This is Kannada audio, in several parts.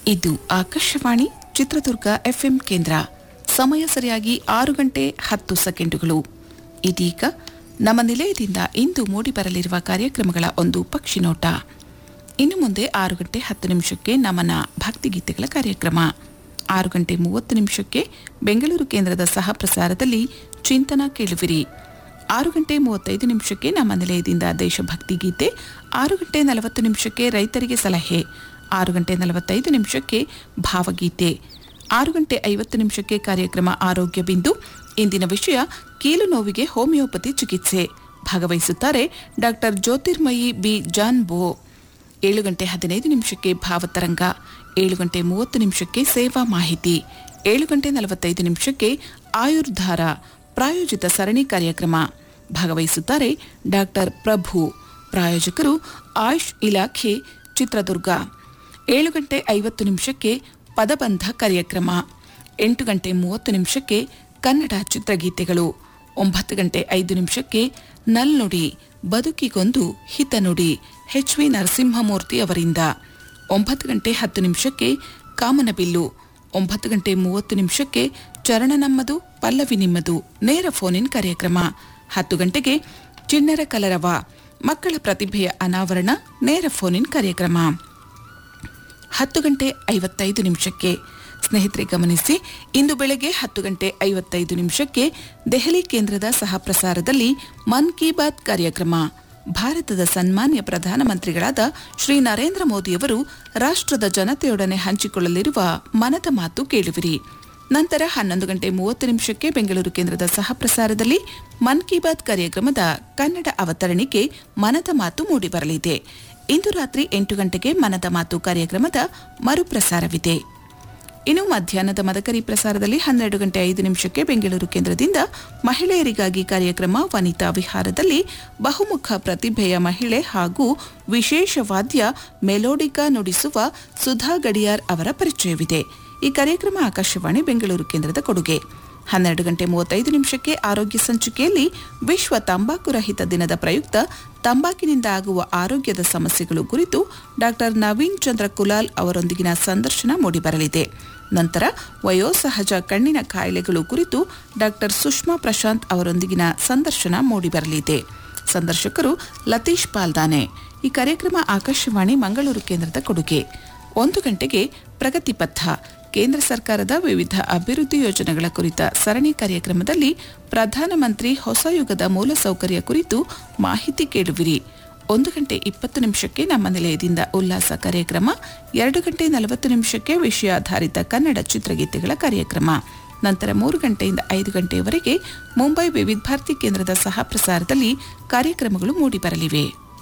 ಇದು ಆಕಾಶವಾಣಿ ಚಿತ್ರದುರ್ಗ ಎಫ್ಎಂ ಕೇಂದ್ರ ಸಮಯ ಸರಿಯಾಗಿ ಆರು ಗಂಟೆ ಹತ್ತು ಸೆಕೆಂಡುಗಳು ಇದೀಗ ನಮ್ಮ ನಿಲಯದಿಂದ ಇಂದು ಮೂಡಿಬರಲಿರುವ ಕಾರ್ಯಕ್ರಮಗಳ ಒಂದು ಪಕ್ಷಿನೋಟ ಇನ್ನು ಮುಂದೆ ಆರು ಗಂಟೆ ಹತ್ತು ನಿಮಿಷಕ್ಕೆ ನಮನ ಭಕ್ತಿಗೀತೆಗಳ ಕಾರ್ಯಕ್ರಮ ಆರು ಗಂಟೆ ಮೂವತ್ತು ನಿಮಿಷಕ್ಕೆ ಬೆಂಗಳೂರು ಕೇಂದ್ರದ ಸಹ ಪ್ರಸಾರದಲ್ಲಿ ಚಿಂತನ ಕೇಳುವಿರಿ ಆರು ಗಂಟೆ ಮೂವತ್ತೈದು ನಿಮಿಷಕ್ಕೆ ನಮ್ಮ ನಿಲಯದಿಂದ ದೇಶಭಕ್ತಿ ಗೀತೆ ಆರು ಗಂಟೆ ನಲವತ್ತು ನಿಮಿಷಕ್ಕೆ ರೈತರಿಗೆ ಸಲಹೆ ಆರು ಗಂಟೆ ನಲವತ್ತೈದು ನಿಮಿಷಕ್ಕೆ ಭಾವಗೀತೆ ಆರು ಗಂಟೆ ಐವತ್ತು ನಿಮಿಷಕ್ಕೆ ಕಾರ್ಯಕ್ರಮ ಆರೋಗ್ಯ ಬಿಂದು ಇಂದಿನ ವಿಷಯ ಕೀಲು ನೋವಿಗೆ ಹೋಮಿಯೋಪತಿ ಚಿಕಿತ್ಸೆ ಭಾಗವಹಿಸುತ್ತಾರೆ ಡಾಕ್ಟರ್ ಜ್ಯೋತಿರ್ಮಯಿ ಬಿ ಜಾನ್ ಬೋ ಏಳು ಗಂಟೆ ಹದಿನೈದು ನಿಮಿಷಕ್ಕೆ ಭಾವತರಂಗ ಏಳು ಗಂಟೆ ಮೂವತ್ತು ನಿಮಿಷಕ್ಕೆ ಸೇವಾ ಮಾಹಿತಿ ಏಳು ಗಂಟೆ ನಲವತ್ತೈದು ನಿಮಿಷಕ್ಕೆ ಆಯುರ್ಧಾರ ಪ್ರಾಯೋಜಿತ ಸರಣಿ ಕಾರ್ಯಕ್ರಮ ಭಾಗವಹಿಸುತ್ತಾರೆ ಡಾಕ್ಟರ್ ಪ್ರಭು ಪ್ರಾಯೋಜಕರು ಆಯುಷ್ ಇಲಾಖೆ ಚಿತ್ರದುರ್ಗ ಏಳು ಗಂಟೆ ಐವತ್ತು ನಿಮಿಷಕ್ಕೆ ಪದಬಂಧ ಕಾರ್ಯಕ್ರಮ ಎಂಟು ಗಂಟೆ ಮೂವತ್ತು ನಿಮಿಷಕ್ಕೆ ಕನ್ನಡ ಚಿತ್ರಗೀತೆಗಳು ಒಂಬತ್ತು ಗಂಟೆ ಐದು ನಿಮಿಷಕ್ಕೆ ನಲ್ನುಡಿ ಬದುಕಿಗೊಂದು ಹಿತನುಡಿ ಎಚ್ ವಿ ನರಸಿಂಹಮೂರ್ತಿ ಅವರಿಂದ ಒಂಬತ್ತು ಗಂಟೆ ಹತ್ತು ನಿಮಿಷಕ್ಕೆ ಕಾಮನಬಿಲ್ಲು ಒಂಬತ್ತು ಗಂಟೆ ಮೂವತ್ತು ನಿಮಿಷಕ್ಕೆ ಚರಣ ನಮ್ಮದು ಪಲ್ಲವಿ ನಿಮ್ಮದು ನೇರ ಫೋನ್ ಇನ್ ಕಾರ್ಯಕ್ರಮ ಹತ್ತು ಗಂಟೆಗೆ ಚಿಣ್ಣರ ಕಲರವ ಮಕ್ಕಳ ಪ್ರತಿಭೆಯ ಅನಾವರಣ ನೇರ ಫೋನ್ ಇನ್ ಕಾರ್ಯಕ್ರಮ ಹತ್ತು ಗಂಟೆ ಐವತ್ತೈದು ನಿಮಿಷಕ್ಕೆ ಸ್ನೇಹಿತರೆ ಗಮನಿಸಿ ಇಂದು ಬೆಳಗ್ಗೆ ಹತ್ತು ಗಂಟೆ ಐವತ್ತೈದು ನಿಮಿಷಕ್ಕೆ ದೆಹಲಿ ಕೇಂದ್ರದ ಸಹ ಪ್ರಸಾರದಲ್ಲಿ ಮನ್ ಕಿ ಬಾತ್ ಕಾರ್ಯಕ್ರಮ ಭಾರತದ ಸನ್ಮಾನ್ಯ ಪ್ರಧಾನಮಂತ್ರಿಗಳಾದ ಶ್ರೀ ನರೇಂದ್ರ ಮೋದಿಯವರು ರಾಷ್ಟ್ರದ ಜನತೆಯೊಡನೆ ಹಂಚಿಕೊಳ್ಳಲಿರುವ ಮನದ ಮಾತು ಕೇಳುವಿರಿ ನಂತರ ಹನ್ನೊಂದು ಗಂಟೆ ಮೂವತ್ತು ನಿಮಿಷಕ್ಕೆ ಬೆಂಗಳೂರು ಕೇಂದ್ರದ ಸಹ ಪ್ರಸಾರದಲ್ಲಿ ಮನ್ ಕಿ ಬಾತ್ ಕಾರ್ಯಕ್ರಮದ ಕನ್ನಡ ಅವತರಣಿಕೆ ಮನದ ಮಾತು ಮೂಡಿಬರಲಿದೆ ಇಂದು ರಾತ್ರಿ ಎಂಟು ಗಂಟೆಗೆ ಮನದ ಮಾತು ಕಾರ್ಯಕ್ರಮದ ಮರುಪ್ರಸಾರವಿದೆ ಇನ್ನು ಮಧ್ಯಾಹ್ನದ ಮದಕರಿ ಪ್ರಸಾರದಲ್ಲಿ ಹನ್ನೆರಡು ಗಂಟೆ ಐದು ನಿಮಿಷಕ್ಕೆ ಬೆಂಗಳೂರು ಕೇಂದ್ರದಿಂದ ಮಹಿಳೆಯರಿಗಾಗಿ ಕಾರ್ಯಕ್ರಮ ವನಿತಾ ವಿಹಾರದಲ್ಲಿ ಬಹುಮುಖ ಪ್ರತಿಭೆಯ ಮಹಿಳೆ ಹಾಗೂ ವಿಶೇಷ ವಾದ್ಯ ಮೆಲೋಡಿಕಾ ನುಡಿಸುವ ಸುಧಾ ಗಡಿಯಾರ್ ಅವರ ಪರಿಚಯವಿದೆ ಈ ಕಾರ್ಯಕ್ರಮ ಆಕಾಶವಾಣಿ ಬೆಂಗಳೂರು ಕೇಂದ್ರದ ಕೊಡುಗೆ ಹನ್ನೆರಡು ಗಂಟೆ ಮೂವತ್ತೈದು ನಿಮಿಷಕ್ಕೆ ಆರೋಗ್ಯ ಸಂಚಿಕೆಯಲ್ಲಿ ವಿಶ್ವ ತಂಬಾಕು ರಹಿತ ದಿನದ ಪ್ರಯುಕ್ತ ತಂಬಾಕಿನಿಂದ ಆಗುವ ಆರೋಗ್ಯದ ಸಮಸ್ಯೆಗಳು ಕುರಿತು ಡಾಕ್ಟರ್ ನವೀನ್ ಚಂದ್ರ ಕುಲಾಲ್ ಅವರೊಂದಿಗಿನ ಸಂದರ್ಶನ ಮೂಡಿಬರಲಿದೆ ನಂತರ ವಯೋಸಹಜ ಕಣ್ಣಿನ ಕಾಯಿಲೆಗಳು ಕುರಿತು ಡಾಕ್ಟರ್ ಸುಷ್ಮಾ ಪ್ರಶಾಂತ್ ಅವರೊಂದಿಗಿನ ಸಂದರ್ಶನ ಮೂಡಿಬರಲಿದೆ ಸಂದರ್ಶಕರು ಲತೀಶ್ ಪಾಲ್ದಾನೆ ಈ ಕಾರ್ಯಕ್ರಮ ಆಕಾಶವಾಣಿ ಮಂಗಳೂರು ಕೇಂದ್ರದ ಕೊಡುಗೆ ಒಂದು ಗಂಟೆಗೆ ಪ್ರಗತಿ ಪಥ ಕೇಂದ್ರ ಸರ್ಕಾರದ ವಿವಿಧ ಅಭಿವೃದ್ಧಿ ಯೋಜನೆಗಳ ಕುರಿತ ಸರಣಿ ಕಾರ್ಯಕ್ರಮದಲ್ಲಿ ಪ್ರಧಾನಮಂತ್ರಿ ಹೊಸ ಯುಗದ ಮೂಲಸೌಕರ್ಯ ಕುರಿತು ಮಾಹಿತಿ ಕೇಳುವಿರಿ ಒಂದು ಗಂಟೆ ಇಪ್ಪತ್ತು ನಿಮಿಷಕ್ಕೆ ನಮ್ಮ ನಿಲಯದಿಂದ ಉಲ್ಲಾಸ ಕಾರ್ಯಕ್ರಮ ಎರಡು ಗಂಟೆ ನಲವತ್ತು ನಿಮಿಷಕ್ಕೆ ವಿಷಯಾಧಾರಿತ ಕನ್ನಡ ಚಿತ್ರಗೀತೆಗಳ ಕಾರ್ಯಕ್ರಮ ನಂತರ ಮೂರು ಗಂಟೆಯಿಂದ ಐದು ಗಂಟೆಯವರೆಗೆ ಮುಂಬೈ ವಿವಿಧ ಭಾರತಿ ಕೇಂದ್ರದ ಸಹ ಪ್ರಸಾರದಲ್ಲಿ ಕಾರ್ಯಕ್ರಮಗಳು ಮೂಡಿಬರಲಿವೆ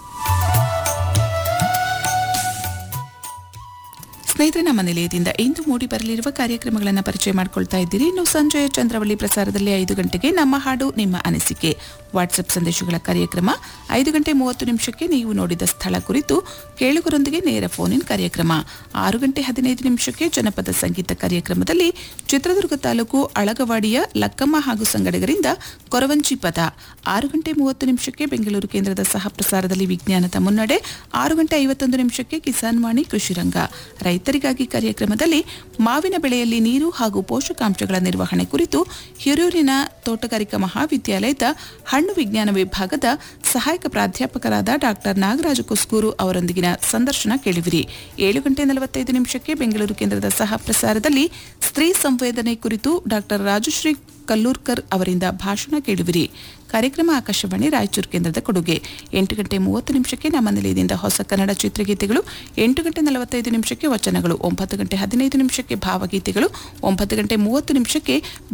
ಸ್ನೇಹಿತರೆ ನಮ್ಮ ನಿಲಯದಿಂದ ಇಂದು ಮೂಡಿ ಬರಲಿರುವ ಕಾರ್ಯಕ್ರಮಗಳನ್ನು ಪರಿಚಯ ಮಾಡಿಕೊಳ್ತಾ ಇದ್ದೀರಿ ಇನ್ನು ಸಂಜೆಯ ಚಂದ್ರವಳ್ಳಿ ಪ್ರಸಾರದಲ್ಲಿ ಐದು ಗಂಟೆಗೆ ನಮ್ಮ ಹಾಡು ನಿಮ್ಮ ಅನಿಸಿಕೆ ವಾಟ್ಸ್ಆಪ್ ಸಂದೇಶಗಳ ಕಾರ್ಯಕ್ರಮ ಐದು ಗಂಟೆ ಮೂವತ್ತು ನಿಮಿಷಕ್ಕೆ ನೀವು ನೋಡಿದ ಸ್ಥಳ ಕುರಿತು ಕೇಳುಗರೊಂದಿಗೆ ನೇರ ಫೋನ್ ಇನ್ ಕಾರ್ಯಕ್ರಮ ಆರು ಗಂಟೆ ಹದಿನೈದು ನಿಮಿಷಕ್ಕೆ ಜನಪದ ಸಂಗೀತ ಕಾರ್ಯಕ್ರಮದಲ್ಲಿ ಚಿತ್ರದುರ್ಗ ತಾಲೂಕು ಅಳಗವಾಡಿಯ ಲಕ್ಕಮ್ಮ ಹಾಗೂ ಸಂಗಡಿಗರಿಂದ ಕೊರವಂಜಿ ಪದ ಆರು ಗಂಟೆ ಮೂವತ್ತು ನಿಮಿಷಕ್ಕೆ ಬೆಂಗಳೂರು ಕೇಂದ್ರದ ಸಹ ಪ್ರಸಾರದಲ್ಲಿ ವಿಜ್ಞಾನದ ಮುನ್ನಡೆ ಆರು ಗಂಟೆ ಐವತ್ತೊಂದು ನಿಮಿಷಕ್ಕೆ ಕಿಸಾನ್ ವಾಣಿ ಕೃಷಿರಂಗ ರೈತರಿಗಾಗಿ ಕಾರ್ಯಕ್ರಮದಲ್ಲಿ ಮಾವಿನ ಬೆಳೆಯಲ್ಲಿ ನೀರು ಹಾಗೂ ಪೋಷಕಾಂಶಗಳ ನಿರ್ವಹಣೆ ಕುರಿತು ಹಿರೂರಿನ ತೋಟಗಾರಿಕಾ ಮಹಾವಿದ್ಯಾಲಯದ ಹಣ್ಣು ವಿಜ್ಞಾನ ವಿಭಾಗದ ಸಹಾಯಕ ಪ್ರಾಧ್ಯಾಪಕರಾದ ಡಾಕ್ಟರ್ ನಾಗರಾಜ ಕುಸ್ಕೂರು ಅವರೊಂದಿಗಿನ ಸಂದರ್ಶನ ಕೇಳುವಿರಿ ಏಳು ಗಂಟೆ ನಲವತ್ತೈದು ನಿಮಿಷಕ್ಕೆ ಬೆಂಗಳೂರು ಕೇಂದ್ರದ ಸಹ ಪ್ರಸಾರದಲ್ಲಿ ಸ್ತ್ರೀ ಸಂವೇದನೆ ಕುರಿತು ಡಾಕ್ಟರ್ ರಾಜಶ್ರೀ ಕಲ್ಲೂರ್ಕರ್ ಅವರಿಂದ ಭಾಷಣ ಕೇಳುವಿರಿ ಕಾರ್ಯಕ್ರಮ ಆಕಾಶವಾಣಿ ರಾಯಚೂರು ಕೇಂದ್ರದ ಕೊಡುಗೆ ಎಂಟು ಗಂಟೆ ಮೂವತ್ತು ನಿಮಿಷಕ್ಕೆ ನಮ್ಮ ನಿಲಯದಿಂದ ಹೊಸ ಕನ್ನಡ ಚಿತ್ರಗೀತೆಗಳು ಎಂಟು ಗಂಟೆ ನಲವತ್ತೈದು ನಿಮಿಷಕ್ಕೆ ವಚನಗಳು ಒಂಬತ್ತು ಗಂಟೆ ಹದಿನೈದು ನಿಮಿಷಕ್ಕೆ ಭಾವಗೀತೆಗಳು ಒಂಬತ್ತು ಗಂಟೆ ಮೂವತ್ತು ನಿಮಿಷಕ್ಕೆ